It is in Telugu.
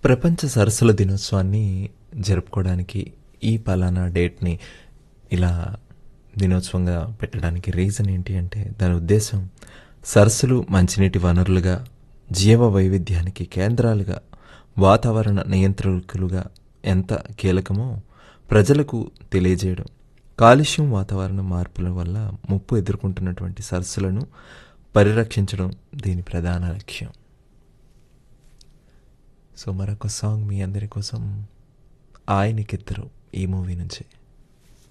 ప్రపంచ సరస్సుల దినోత్సవాన్ని జరుపుకోవడానికి ఈ పలానా డేట్ని ఇలా దినోత్సవంగా పెట్టడానికి రీజన్ ఏంటి అంటే దాని ఉద్దేశం సరస్సులు మంచినీటి వనరులుగా జీవ వైవిధ్యానికి కేంద్రాలుగా వాతావరణ నియంత్రకులుగా ఎంత కీలకమో ప్రజలకు తెలియజేయడం కాలుష్యం వాతావరణ మార్పుల వల్ల ముప్పు ఎదుర్కొంటున్నటువంటి సరస్సులను పరిరక్షించడం దీని ప్రధాన లక్ష్యం సో మరొక సాంగ్ మీ అందరి కోసం ఆయనకిద్దరు ఈ మూవీ నుంచి